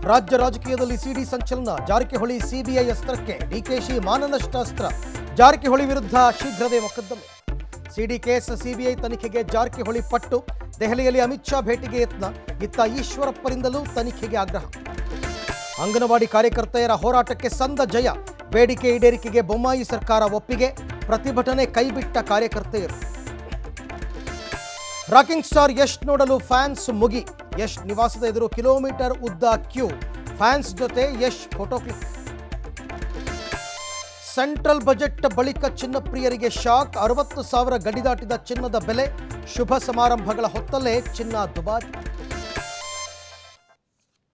ರಾಜ್ಯ ರಾಜಕೀಯದಲ್ಲಿ ಸಿಡಿ ಸಂಚಲನ ಜಾರಕಿಹೊಳಿ ಸಿಬಿಐ ಅಸ್ತ್ರಕ್ಕೆ ಡಿಕೆಶಿ ಮಾನನಷ್ಟ ಅಸ್ತ್ರ ಜಾರಕಿಹೊಳಿ ವಿರುದ್ಧ ಶೀಘ್ರವೇ ಮೊಕದ್ದಮೆ ಸಿಡಿ ಕೇಸ್ ಸಿಬಿಐ ತನಿಖೆಗೆ ಜಾರಕಿಹೊಳಿ ಪಟ್ಟು ದೆಹಲಿಯಲ್ಲಿ ಅಮಿತ್ ಶಾ ಭೇಟಿಗೆ ಯತ್ನ ಇತ್ತ ಈಶ್ವರಪ್ಪರಿಂದಲೂ ತನಿಖೆಗೆ ಆಗ್ರಹ ಅಂಗನವಾಡಿ ಕಾರ್ಯಕರ್ತೆಯರ ಹೋರಾಟಕ್ಕೆ ಸಂದ ಜಯ ಬೇಡಿಕೆ ಈಡೇರಿಕೆಗೆ ಬೊಮ್ಮಾಯಿ ಸರ್ಕಾರ ಒಪ್ಪಿಗೆ ಪ್ರತಿಭಟನೆ ಕೈಬಿಟ್ಟ ಕಾರ್ಯಕರ್ತೆಯರು ರಾಕಿಂಗ್ ಸ್ಟಾರ್ ಯಶ್ ನೋಡಲು ಫ್ಯಾನ್ಸ್ ಮುಗಿ ಯಶ್ ನಿವಾಸದ ಎದುರು ಕಿಲೋಮೀಟರ್ ಉದ್ದ ಕ್ಯೂ ಫ್ಯಾನ್ಸ್ ಜೊತೆ Yash photo click central budget ಬಳಿಕ ಚಿನ್ನಪ್ರಿಯರಿಗೆ ಶಾಕ್ ಅರವತ್ತು ಸಾವಿರ ಗಡಿ ದಾಟಿದ ಚಿನ್ನದ ಬೆಲೆ ಶುಭ ಸಮಾರಂಭಗಳ ಹೊತ್ತಲ್ಲೇ ಚಿನ್ನ ದುಬಾರಿ